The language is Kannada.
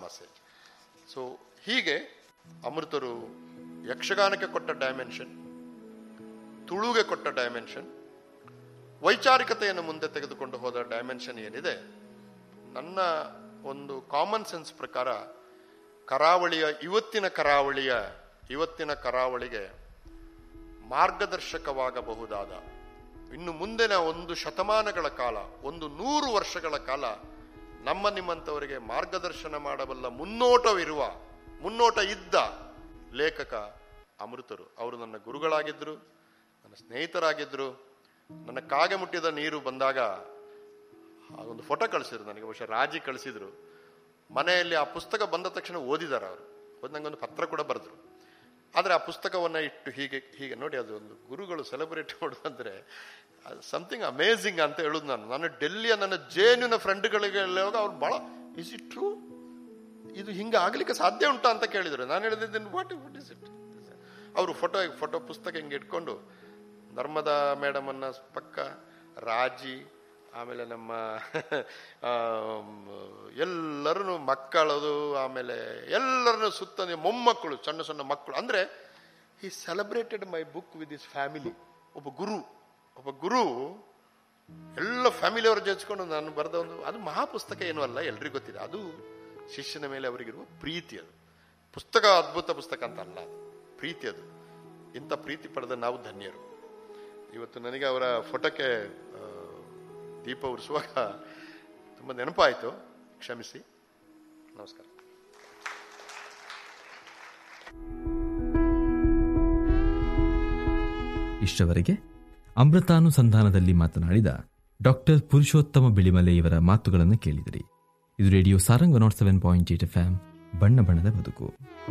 ಮಸೇಜ್ ಸೊ ಹೀಗೆ ಅಮೃತರು ಯಕ್ಷಗಾನಕ್ಕೆ ಕೊಟ್ಟ ಡೈಮೆನ್ಷನ್ ತುಳುಗೆ ಕೊಟ್ಟ ಡೈಮೆನ್ಷನ್ ವೈಚಾರಿಕತೆಯನ್ನು ಮುಂದೆ ತೆಗೆದುಕೊಂಡು ಹೋದ ಡೈಮೆನ್ಷನ್ ಏನಿದೆ ನನ್ನ ಒಂದು ಕಾಮನ್ ಸೆನ್ಸ್ ಪ್ರಕಾರ ಕರಾವಳಿಯ ಇವತ್ತಿನ ಕರಾವಳಿಯ ಇವತ್ತಿನ ಕರಾವಳಿಗೆ ಮಾರ್ಗದರ್ಶಕವಾಗಬಹುದಾದ ಇನ್ನು ಮುಂದಿನ ಒಂದು ಶತಮಾನಗಳ ಕಾಲ ಒಂದು ನೂರು ವರ್ಷಗಳ ಕಾಲ ನಮ್ಮ ನಿಮ್ಮಂಥವರಿಗೆ ಮಾರ್ಗದರ್ಶನ ಮಾಡಬಲ್ಲ ಮುನ್ನೋಟವಿರುವ ಮುನ್ನೋಟ ಇದ್ದ ಲೇಖಕ ಅಮೃತರು ಅವರು ನನ್ನ ಗುರುಗಳಾಗಿದ್ದರು ನನ್ನ ಸ್ನೇಹಿತರಾಗಿದ್ದರು ನನ್ನ ಕಾಗೆ ಮುಟ್ಟಿದ ನೀರು ಬಂದಾಗ ಆ ಒಂದು ಫೋಟೋ ಕಳಿಸಿದ್ರು ನನಗೆ ಬಹುಶಃ ರಾಜಿ ಕಳಿಸಿದ್ರು ಮನೆಯಲ್ಲಿ ಆ ಪುಸ್ತಕ ಬಂದ ತಕ್ಷಣ ಓದಿದಾರೆ ಅವರು ಓದಿ ನಂಗೊಂದು ಪತ್ರ ಕೂಡ ಬರೆದ್ರು ಆದರೆ ಆ ಪುಸ್ತಕವನ್ನು ಇಟ್ಟು ಹೀಗೆ ಹೀಗೆ ನೋಡಿ ಅದು ಒಂದು ಗುರುಗಳು ಸೆಲೆಬ್ರೇಟ್ ಮಾಡೋದಂದ್ರೆ ಸಮಥಿಂಗ್ ಅಮೇಝಿಂಗ್ ಅಂತ ಹೇಳುದು ನಾನು ನಾನು ಡೆಲ್ಲಿಯ ನನ್ನ ಜೇನಿನ ಫ್ರೆಂಡ್ಗಳಿಗೆ ಹೋಗ ಅವ್ರು ಭಾಳ ಇಸ್ ಇಟ್ ಟ್ರೂ ಇದು ಹಿಂಗೆ ಆಗ್ಲಿಕ್ಕೆ ಸಾಧ್ಯ ಉಂಟಾ ಅಂತ ಕೇಳಿದ್ರು ನಾನು ಹೇಳಿದ್ದೀನಿ ವಾಟ್ ವಾಟ್ ಇಸ್ ಇಟ್ ಅವರು ಫೋಟೋ ಫೋಟೋ ಪುಸ್ತಕ ಹಿಂಗೆ ಇಟ್ಕೊಂಡು ನರ್ಮದಾ ಮೇಡಮ್ ಅನ್ನ ಪಕ್ಕ ರಾಜಿ ಆಮೇಲೆ ನಮ್ಮ ಎಲ್ಲರೂ ಮಕ್ಕಳದು ಆಮೇಲೆ ಎಲ್ಲರನ್ನು ಸುತ್ತ ಮೊಮ್ಮಕ್ಕಳು ಸಣ್ಣ ಸಣ್ಣ ಮಕ್ಕಳು ಅಂದ್ರೆ ಈ celebrated my book with is family ಒಬ್ಬ ಗುರು ಒಬ್ಬ ಗುರು ಎಲ್ಲ ಫ್ಯಾಮಿಲಿ ಅವ್ರ ಜೊಚ್ಕೊಂಡು ನಾನು ಬರೆದ ಒಂದು ಅದು ಮಹಾಪುಸ್ತಕ ಏನೂ ಅಲ್ಲ ಎಲ್ರಿಗೂ ಗೊತ್ತಿದೆ ಅದು ಶಿಷ್ಯನ ಮೇಲೆ ಅವರಿಗಿರುವ ಪ್ರೀತಿ ಅದು ಪುಸ್ತಕ ಅದ್ಭುತ ಪುಸ್ತಕ ಅಂತ ಅಲ್ಲ ಅದು ಪ್ರೀತಿ ಅದು ಇಂಥ ಪ್ರೀತಿ ಪಡೆದ ನಾವು ಧನ್ಯರು ಇವತ್ತು ನನಗೆ ಅವರ ಫೋಟೋಕ್ಕೆ ಆ, ದೀಪ ಉರಿಸುವಾಗ ತುಂಬ ನೆನಪಾಯಿತು ಕ್ಷಮಿಸಿ ನಮಸ್ಕಾರ ಇಷ್ಟವರೆಗೆ ಅಮೃತಾನುಸಂಧಾನದಲ್ಲಿ ಮಾತನಾಡಿದ ಡಾಕ್ಟರ್ ಪುರುಷೋತ್ತಮ ಬಿಳಿಮಲೆ ಇವರ ಮಾತುಗಳನ್ನು ಕೇಳಿದಿರಿ ಇದು radio Sarang nought seven point eight F ಬಣ್ಣ ಬಣ್ಣದ ಬದುಕು